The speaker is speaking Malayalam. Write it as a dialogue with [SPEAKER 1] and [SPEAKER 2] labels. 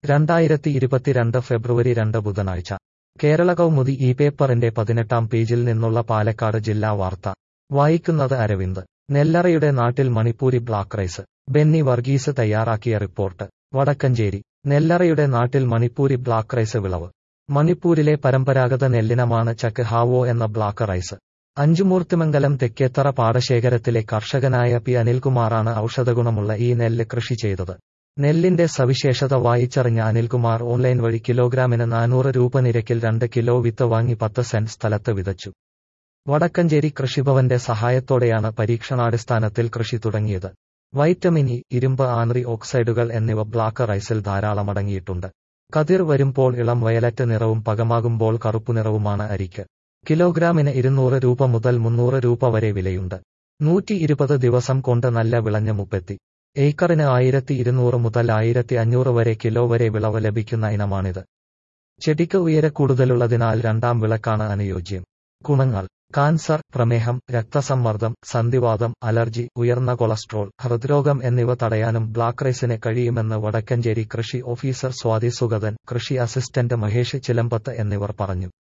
[SPEAKER 1] രണ്ടായിരത്തി ഇരുപത്തിരണ്ട് ഫെബ്രുവരി രണ്ട് ബുധനാഴ്ച കേരള കൗമുദി ഈ പേപ്പറിന്റെ പതിനെട്ടാം പേജിൽ നിന്നുള്ള പാലക്കാട് ജില്ലാ വാർത്ത വായിക്കുന്നത് അരവിന്ദ് നെല്ലറയുടെ നാട്ടിൽ മണിപ്പൂരി ബ്ലാക്ക് റൈസ് ബെന്നി വർഗീസ് തയ്യാറാക്കിയ റിപ്പോർട്ട് വടക്കഞ്ചേരി നെല്ലറയുടെ നാട്ടിൽ മണിപ്പൂരി ബ്ലാക്ക് റൈസ് വിളവ് മണിപ്പൂരിലെ പരമ്പരാഗത നെല്ലിനമാണ് ചക്ക് ഹാവോ എന്ന ബ്ലാക്ക് റൈസ് അഞ്ചുമൂർത്തിമംഗലം തെക്കേത്തറ പാടശേഖരത്തിലെ കർഷകനായ പി അനിൽകുമാറാണ് ഔഷധഗുണമുള്ള ഈ നെല്ല് കൃഷി ചെയ്തത് നെല്ലിന്റെ സവിശേഷത വായിച്ചറിഞ്ഞ അനിൽകുമാർ ഓൺലൈൻ വഴി കിലോഗ്രാമിന് നാനൂറ് രൂപ നിരക്കിൽ രണ്ട് കിലോ വിത്ത് വാങ്ങി പത്ത് സെന്റ് സ്ഥലത്ത് വിതച്ചു വടക്കഞ്ചേരി കൃഷിഭവന്റെ സഹായത്തോടെയാണ് പരീക്ഷണാടിസ്ഥാനത്തിൽ കൃഷി തുടങ്ങിയത് വൈറ്റമിൻ ഇ ഇരുമ്പ് ആന്ത്രി ഓക്സൈഡുകൾ എന്നിവ ബ്ലാക്ക് റൈസിൽ ധാരാളമടങ്ങിയിട്ടുണ്ട് കതിർ വരുമ്പോൾ ഇളം വയലറ്റ് നിറവും പകമാകുമ്പോൾ കറുപ്പു നിറവുമാണ് അരിക്ക് കിലോഗ്രാമിന് ഇരുന്നൂറ് രൂപ മുതൽ മുന്നൂറ് രൂപ വരെ വിലയുണ്ട് നൂറ്റി ഇരുപത് ദിവസം കൊണ്ട് നല്ല വിളഞ്ഞ മുപ്പെത്തി ഏക്കറിന് ആയിരത്തി ഇരുന്നൂറ് മുതൽ ആയിരത്തി അഞ്ഞൂറ് വരെ കിലോ വരെ വിളവ് ലഭിക്കുന്ന ഇനമാണിത് ചെടിക്ക് ഉയര കൂടുതലുള്ളതിനാൽ രണ്ടാം വിളക്കാണ് അനുയോജ്യം ഗുണങ്ങൾ കാൻസർ പ്രമേഹം രക്തസമ്മർദ്ദം സന്ധിവാതം അലർജി ഉയർന്ന കൊളസ്ട്രോൾ ഹൃദ്രോഗം എന്നിവ തടയാനും ബ്ലാക്ക് റൈസിന് കഴിയുമെന്ന് വടക്കഞ്ചേരി കൃഷി ഓഫീസർ സ്വാതി സുഗതൻ കൃഷി അസിസ്റ്റന്റ് മഹേഷ് ചിലമ്പത്ത് എന്നിവർ പറഞ്ഞു